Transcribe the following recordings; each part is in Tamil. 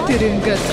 காத்திருங்கள்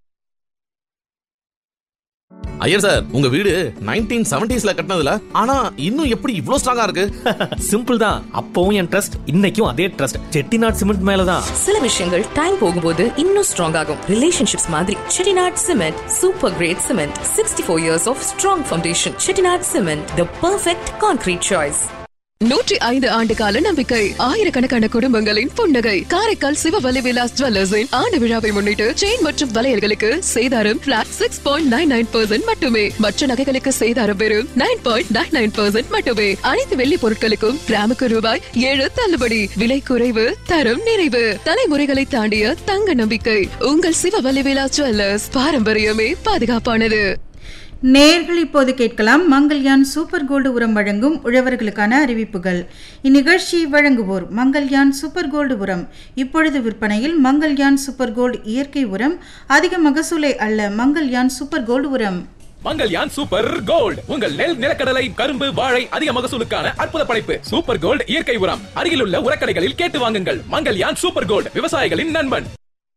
ஐயர் சார் உங்க வீடு நைன்டீன் செவன்டிஸ்ல கட்டினதுல ஆனா இன்னும் எப்படி இவ்ளோ ஸ்ட்ராங்கா இருக்கு சிம்பிள் தான் அப்பவும் என் ட்ரஸ்ட் இன்னைக்கும் அதே ட்ரஸ்ட் செட்டிநாட் சிமெண்ட் மேலதான் சில விஷயங்கள் டைம் போகும்போது இன்னும் ஸ்ட்ராங் ஆகும் ரிலேஷன்ஷிப்ஸ் மாதிரி Chettinad cement super great cement sixty four years of strong foundation Chettinad cement the perfect concrete choice நூற்றி ஐந்து ஆண்டு கால நம்பிக்கை ஆயிரக்கணக்கான குடும்பங்களின் புன்னகை காரைக்கால் சிவவலி விலாஸ் ஜுவல்லர்ஸின் ஆண்டு விழாவை முன்னிட்டு செயின் மற்றும் வளையல்களுக்கு சேதாரம் flat six point nine nine percent மட்டுமே மற்ற நகைகளுக்கு சேதாரம் வெறும் nine point nine nine percent மட்டுமே அனைத்து வெள்ளி பொருட்களுக்கும் கிராமுக்கு ரூபாய் ஏழு தள்ளுபடி விலை குறைவு தரம் நிறைவு தலைமுறைகளை தாண்டிய தங்க நம்பிக்கை உங்கள் சிவவலி விலாஸ் ஜுவல்லர்ஸ் பாரம்பரியமே பாதுகாப்பானது நேர்கள் இப்போது கேட்கலாம் மங்கள்யான் சூப்பர் கோல்டு உரம் வழங்கும் உழவர்களுக்கான அறிவிப்புகள் இந்நிகழ்ச்சியை வழங்குவோர் மங்கள்யான் சூப்பர் கோல்டு உரம் இப்பொழுது விற்பனையில் மங்கள்யான் சூப்பர் கோல்டு இயற்கை உரம் அதிக மகசூலை அல்ல மங்கள்யான் சூப்பர் கோல்டு உரம் மங்கல்யான் சூப்பர் கோல்ட் உங்கள் நெல் நிலக்கடலை கரும்பு வாழை அதிக மகசூலுக்கான அற்புத படைப்பு சூப்பர் கோல்ட் இயற்கை உரம் அருகிலுள்ள உரக்கடைகளில் கேட்டு வாங்குங்கள் மங்கல்யான் சூப்பர் கோல்ட் விவசாயிகளின் நண்பன்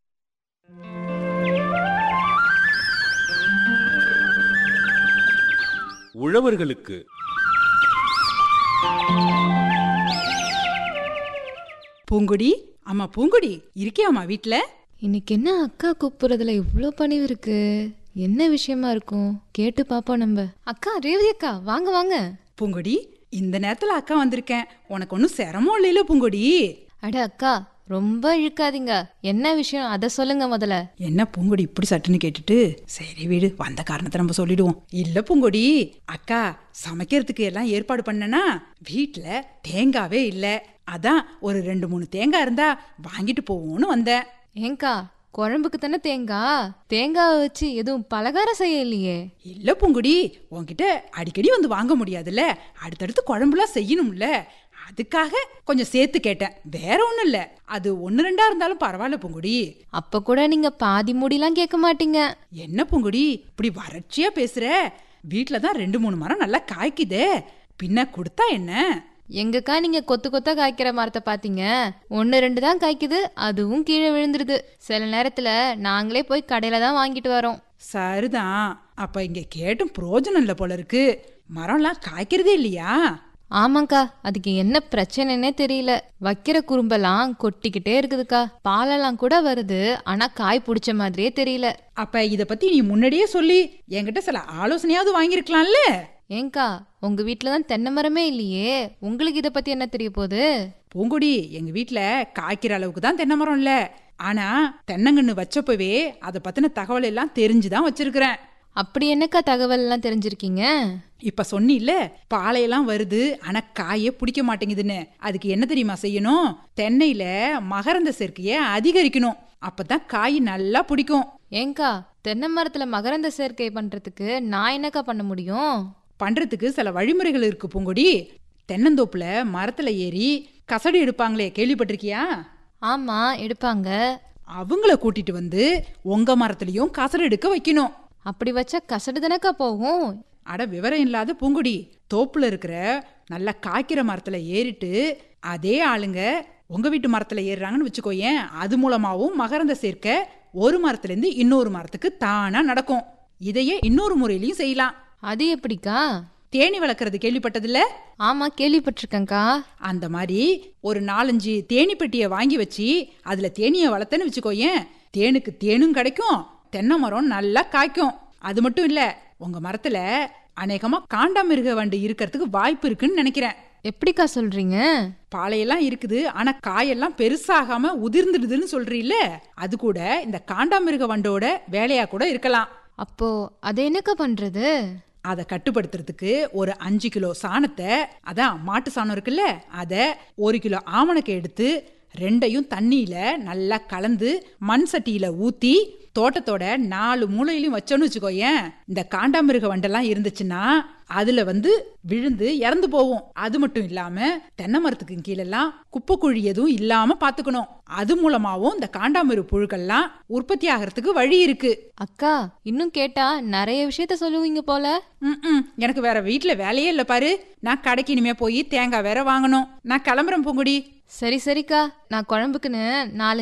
உழவர்களுக்கு பூங்குடி அம்மா பூங்குடி இருக்கியாம்மா வீட்ல இன்னைக்கு என்ன அக்கா கூப்பிடுறதுல இவ்ளோ பணிவு இருக்கு என்ன விஷயமா இருக்கும் கேட்டு பாப்போம் நம்ம அக்கா ரேவதி அக்கா வாங்க வாங்க பூங்குடி இந்த நேரத்துல அக்கா வந்திருக்கேன் உனக்கு ஒன்றும் சிரமம் இல்லையில பூங்குடி அட அக்கா ரொம்ப இழுக்காதீங்க என்ன விஷயம் அத சொல்லுங்க முதல்ல என்ன பூங்குடி இப்படி சட்டுன்னு கேட்டுட்டு சரி வீடு வந்த காரணத்தை நம்ம சொல்லிடுவோம் இல்ல பூங்குடி அக்கா சமைக்கிறதுக்கு எல்லாம் ஏற்பாடு பண்ணனா வீட்ல தேங்காவே இல்ல அதான் ஒரு ரெண்டு மூணு தேங்காய் இருந்தா வாங்கிட்டு போவோம்னு வந்தேன் ஏங்கா குழம்புக்கு தானே தேங்காய் தேங்காவை வச்சு எதுவும் பலகாரம் செய்ய இல்லையே இல்ல பூங்குடி உன்கிட்ட அடிக்கடி வந்து வாங்க முடியாதுல்ல அடுத்தடுத்து குழம்புலாம் செய்யணும்ல அதுக்காக கொஞ்சம் சேர்த்து கேட்டேன் வேற ஒண்ணும் இல்ல அது ஒன்னு ரெண்டா இருந்தாலும் பரவாயில்ல பூங்குடி அப்ப கூட நீங்க பாதி முடிலாம் கேட்க மாட்டீங்க என்ன பூங்குடி இப்படி வறட்சியா பேசுற வீட்ல தான் ரெண்டு மூணு மரம் நல்லா காய்க்குதே பின்ன கொடுத்தா என்ன எங்கக்கா நீங்க கொத்து கொத்தா காய்க்கிற மரத்தை பாத்தீங்க ஒன்னு ரெண்டு தான் காய்க்குது அதுவும் கீழே விழுந்துருது சில நேரத்துல நாங்களே போய் கடையில தான் வாங்கிட்டு வரோம் சரிதான் அப்ப இங்க கேட்டும் பிரயோஜனம் இல்ல போல இருக்கு மரம்லாம் காய்க்கிறதே இல்லையா ஆமாக்கா அதுக்கு என்ன பிரச்சனைன்னே தெரியல வைக்கிற குறும்பெல்லாம் கொட்டிக்கிட்டே இருக்குதுக்கா பாலெல்லாம் கூட வருது ஆனா காய் பிடிச்ச மாதிரியே தெரியல அப்ப இத பத்தி நீ முன்னாடியே சொல்லி என்கிட்ட சில ஆலோசனையாவது வாங்கியிருக்கலாம்ல ஏங்கா உங்க வீட்ல தான் தென்னை மரமே இல்லையே உங்களுக்கு இத பத்தி என்ன தெரிய போகுது பூங்குடி எங்க வீட்ல காய்க்கிற அளவுக்கு தான் தென்னை மரம் இல்ல ஆனா தென்னங்கன்னு வச்சப்பவே அதை பத்தின தகவல் எல்லாம் தெரிஞ்சுதான் வச்சிருக்கிறேன் அப்படி என்னக்கா தகவல் எல்லாம் தெரிஞ்சிருக்கீங்க இப்ப சொன்னில்ல பாலையெல்லாம் வருது ஆனா காயே பிடிக்க மாட்டேங்குதுன்னு அதுக்கு என்ன தெரியுமா செய்யணும் தென்னையில மகரந்த சேர்க்கைய அதிகரிக்கணும் அப்பதான் காய் நல்லா பிடிக்கும் ஏங்கா தென்னை மரத்துல மகரந்த சேர்க்கை பண்றதுக்கு நான் என்னக்கா பண்ண முடியும் பண்றதுக்கு சில வழிமுறைகள் இருக்கு பூங்கொடி தென்னந்தோப்புல மரத்துல ஏறி கசடு எடுப்பாங்களே கேள்விப்பட்டிருக்கியா ஆமா எடுப்பாங்க அவங்கள கூட்டிட்டு வந்து உங்க மரத்துலயும் கசடு எடுக்க வைக்கணும் அப்படி வச்சா கசடு தானக்கா போகும் அட விவரம் இல்லாத பூங்குடி தோப்புல இருக்கிற நல்லா காய்க்கிற மரத்துல ஏறிட்டு அதே ஆளுங்க உங்க வீட்டு மரத்துல ஏறுறாங்கன்னு வச்சுக்கோயேன் அது மூலமாவும் மகரந்த சேர்க்க ஒரு மரத்துல இருந்து இன்னொரு மரத்துக்கு தானா நடக்கும் இதையே இன்னொரு முறையிலையும் செய்யலாம் அது எப்படிக்கா தேனி வளர்க்கறது கேள்விப்பட்டதில்ல ஆமா கேள்விப்பட்டிருக்கேன்க்கா அந்த மாதிரி ஒரு நாலஞ்சு தேனி பெட்டியை வாங்கி வச்சு அதுல தேனியை வளர்த்தேன்னு வச்சுக்கோயேன் தேனுக்கு தேனும் கிடைக்கும் தென்னை மரம் நல்லா காய்க்கும் அது மட்டும் இல்ல உங்க மரத்துல அநேகமா காண்டாமிருக வண்டு இருக்கிறதுக்கு வாய்ப்பு இருக்குன்னு நினைக்கிறேன் எப்படிக்கா சொல்றீங்க பாலையெல்லாம் இருக்குது ஆனா காயெல்லாம் பெருசாகாம உதிர்ந்துடுதுன்னு சொல்றீல்ல அது கூட இந்த காண்டாமிருக வண்டோட வேலையா கூட இருக்கலாம் அப்போ அதை என்னக்கா பண்றது அதை கட்டுப்படுத்துறதுக்கு ஒரு அஞ்சு கிலோ சாணத்தை அதான் மாட்டு சாணம் இருக்குல்ல அதை ஒரு கிலோ ஆமணக்கை எடுத்து ரெண்டையும் தண்ணியில நல்லா கலந்து மண் சட்டியில ஊத்தி தோட்டத்தோட நாலு மூலையிலையும் வச்சோன்னு வச்சுக்கோயேன் இந்த காண்டாமிருக வண்டெல்லாம் இருந்துச்சுன்னா அதுல வந்து விழுந்து இறந்து போகும் அது மட்டும் இல்லாம தென்னை மரத்துக்கு கீழெல்லாம் குப்பை குழி எதுவும் இல்லாம பாத்துக்கணும் அது மூலமாவும் இந்த காண்டாமிரு புழுக்கள்லாம் உற்பத்தி ஆகிறதுக்கு வழி இருக்கு அக்கா இன்னும் கேட்டா நிறைய விஷயத்த சொல்லுவீங்க போல ம் எனக்கு வேற வீட்ல வேலையே இல்ல பாரு நான் கடைக்கு இனிமே போய் தேங்காய் வேற வாங்கணும் நான் கிளம்புறேன் பூங்குடி சரி சரிக்கா நான் குழம்புக்குன்னு நாலு